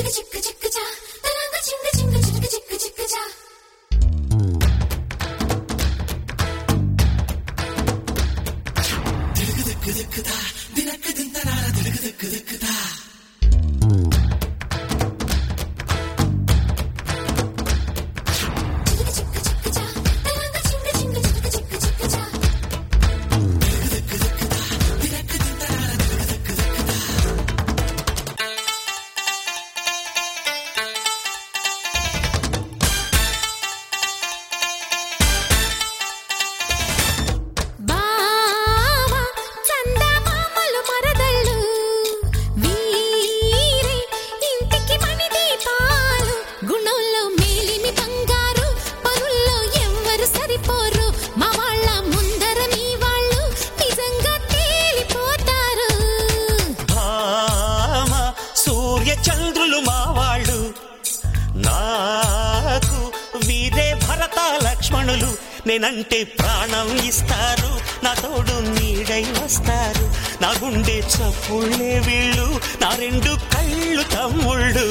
చిక్క చిక్క చిక్క చా తరంగ చింగ చింగ చిక్క చిక్క చిక్క చా చిక్క చిక్క చిక్క చా తరంగ చింగ చింగ చిక్క చిక్క చిక్క చా బావా చందమామలు మరదళ్ళు వీరే ఇంటికి మణి దీపాలు గుణంలో మేలిమి బంగారు పనుల్లో ఎవ్వరు సరిపోరు మా వాళ్ళ ముందర నీ వాళ్ళు నిజంగా తేలిపోతారు భామ సూర్య చంద్రులు మావాళ్ళు నాకు వీరే భరత లక్ష్మణులు నేనంటే ప్రాణం ఇస్తారు నా తోడు నీడై వస్తారు నా గుండె చప్పుళ్ళే వీళ్ళు నా రెండు కళ్ళు తమ్ముళ్ళు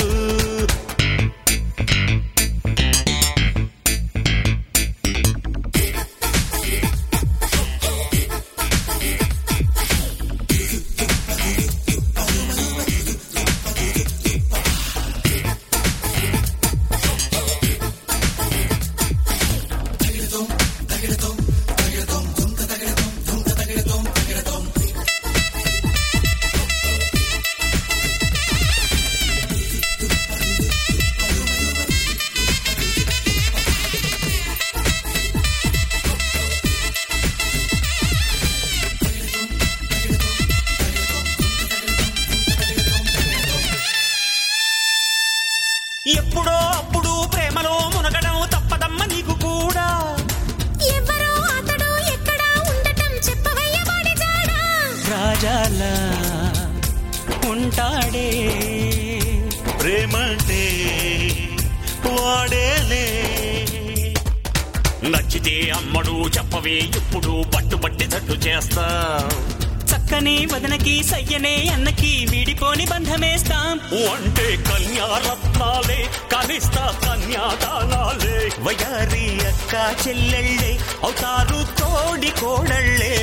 ఎప్పుడో అప్పుడు ప్రేమలో మునగడం తప్పదమ్మ నీకు కూడా ఎవరో అతడు ఎక్కడా ఉండటం చెప్పవయ్య వాడి జాడా రాజాలా ఉంటాడే ప్రేమంటే వాడేలే నచ్చితే అమ్మడు చెప్పవే ఇప్పుడు పట్టుబట్టి తట్టు చేస్తా చక్కని వదనకి సయ్యనే అన్నకి వీడిపోని బంధమేస్తాం అంటే కన్యారత్నాలే కనిస్తా కన్యాదానాలే వయారి అక్క చెల్లెళ్ళే అవుతారు తోడి కోడళ్ళే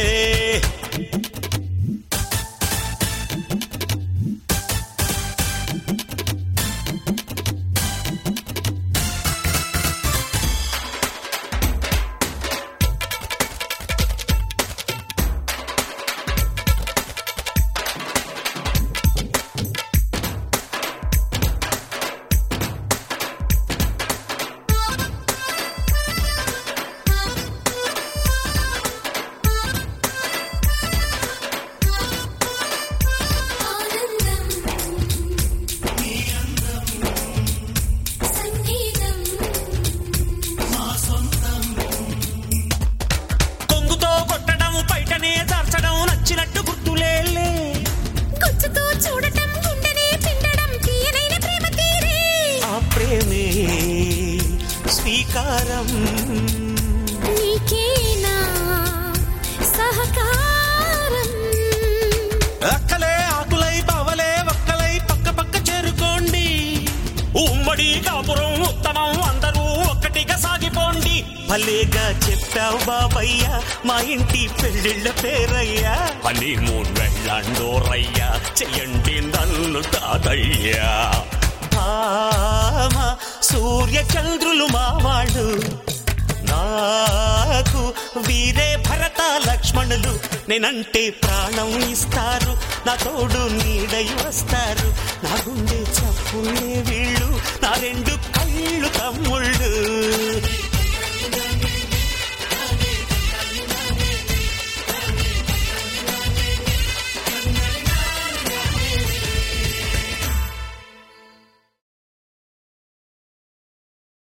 ఆనందం సంగీతం కొంగుతో కొట్టడం బయటనే దార్చడం నచ్చినట్టు గుర్తులేలే గుచ్చుతో చూడటం గుండెనే పిండడం తీయనైన ప్రేమ తీరే ఆ ప్రేమే స్వీకారం నీకేనా సహకారం అక్కలే ఆకులై బావలే ఒక్కలై పక్క పక్క చేరుకోండి ఉమ్మడి కాపురం ఉత్తమం అందరూ ఒక్కటిగా సాగిపోండి భలేగా చెప్పావు బాబయ్య మా ఇంటి పెళ్ళిళ్ళ పేరయ్యా హనీమూన్ వెళ్ళండోరయ్యా చెయ్యండి నన్ను తాతయ్యా భామ సూర్య చంద్రులు మావాళ్ళు నాకు వీరే భరత లక్ష్మణులు నేనంటే ప్రాణం ఇస్తారు నా తోడు నీడై వస్తారు నా గుండె చప్పులే వీళ్ళు